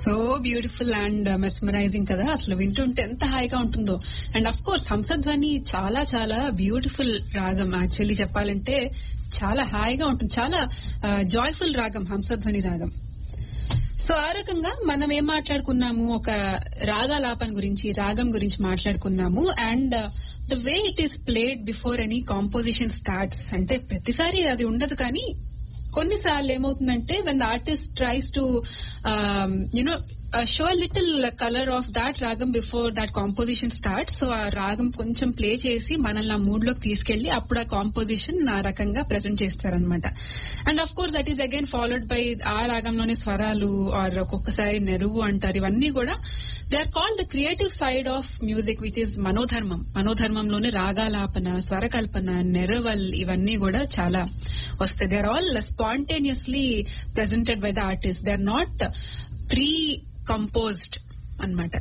so beautiful and mesmerising కదా అసలు వింటుంటే ఎంత హాయిగా ఉంటుందో అండ్ అఫ్ కోర్స్ హంసధ్వని చాలా చాలా బ్యూటిఫుల్ రాగం యాక్చువల్లీ చెప్పాలంటే చాలా హాయిగా ఉంటుంది చాలా జాయ్ఫుల్ రాగం హంసధ్వని రాగం సో ఆ రకంగా మనం ఏం మాట్లాడుకున్నాము ఒక రాగాలాపన గురించి రాగం గురించి మాట్లాడుకున్నాము and the way it is played before any composition starts అంటే ప్రతిసారి అది ఉండదు కానీ కొన్నిసార్లు ఏమవుతుందంటే when the artist tries to you know show little colour of that ragam before that composition start so ఆ రాగం కొంచెం ప్లే చేసి మనల్ని ఆ మూడ్ లోకి తీసుకెళ్లి అప్పుడు ఆ కాంపోజిషన్ ఆ రకంగా ప్రజెంట్ చేస్తారనమాట and of course that is again followed by ఆ రాగంలోనే స్వరాలు ఆర్ ఒక్కొక్కసారి నెరువు అంటారు ఇవన్నీ కూడా they are called the creative side of music which is manodharmam మనోధర్మంలోనే రాగాలాపన స్వరకల్పన నెరవల్ ఇవన్నీ కూడా చాలా వస్తాయి they are all spontaneously presented by the artist they are not pre composed అన్నమాట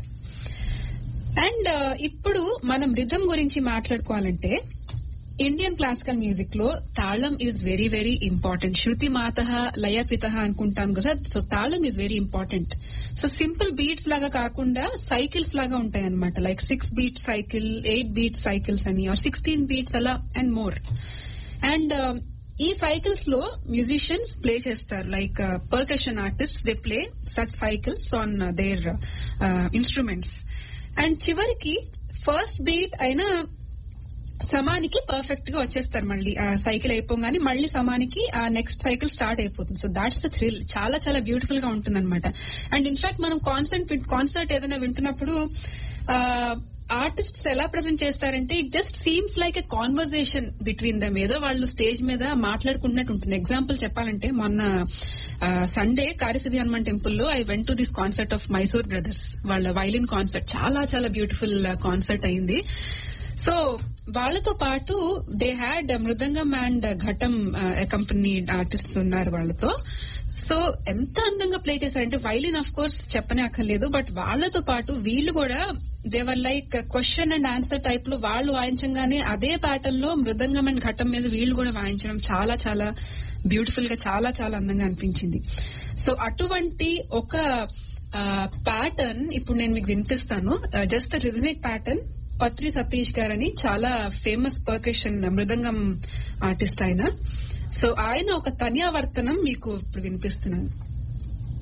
అండ్ ఇప్పుడు మనం రిథం గురించి మాట్లాడుకోవాలంటే ఇండియన్ క్లాసికల్ మ్యూజిక్ లో talam is very very important శృతి మాత లయపిత అనుకుంటాం కదా so talam is very important so simple beats లాగా కాకుండా సైకిల్స్ లాగా ఉంటాయి అనమాట like six beat cycle eight beat cycles అని ఆర్ సిక్స్టీన్ బీట్స్ అలా అండ్ మోర్ అండ్ ఈ సైకిల్స్ లో మ్యూజిషియన్స్ ప్లే చేస్తారు like percussion artist they play such cycles on their instruments and చివరికి ఫస్ట్ బీట్ అయినా సమానికి పర్ఫెక్ట్ గా వచ్చేస్తారు మళ్ళీ ఆ సైకిల్ అయిపోగానే మళ్ళీ సమానికి ఆ నెక్స్ట్ సైకిల్ స్టార్ట్ అయిపోతుంది సో దాట్స్ ద థ్రిల్ చాలా చాలా బ్యూటిఫుల్ గా ఉంటుంది అనమాట అండ్ ఇన్ఫాక్ట్ మనం కాన్సర్ట్ కాన్సర్ట్ ఏదైనా వింటున్నప్పుడు ఆర్టిస్ట్స్ ఎలా ప్రజెంట్ చేస్తారంటే it just seems like a conversation between them ఏదో వాళ్ళు స్టేజ్ మీద మాట్లాడుకున్నట్టు ఉంటుంది ఎగ్జాంపుల్ చెప్పాలంటే మొన్న సండే కారిసిది హనుమాన్ టెంపుల్ లో I went to this concert of Mysore brothers వాళ్ళ వైలిన్ కాన్సర్ట్ చాలా చాలా బ్యూటిఫుల్ కాన్సర్ట్ అయింది సో వాళ్ళతో పాటు they had mridangam and ghatam company artists ఉన్నారు వాళ్ళతో సో ఎంత అందంగా ప్లే చేశారంటే వైలిన్ ఆఫ్ కోర్స్ చెప్పనే అక్కర్లేదు బట్ వాళ్ళతో పాటు వీళ్ళు కూడా they were like question and answer type లో వాళ్ళు వాయించగానే అదే ప్యాటర్న్ లో మృదంగం అండ్ ఘటం మీద వీళ్ళు కూడా వాయించడం చాలా చాలా బ్యూటిఫుల్ గా చాలా చాలా అందంగా అనిపించింది సో అటువంటి ఒక ప్యాటర్న్ ఇప్పుడు నేను మీకు వినిపిస్తాను just rhythmic pattern Patri Satish గారని చాలా ఫేమస్ పర్కషన్ మృదంగం ఆర్టిస్ట్ ఆయన సో ఆయన ఒక తన్యావర్తనం మీకు ఇప్పుడు వినిపిస్తున్నాను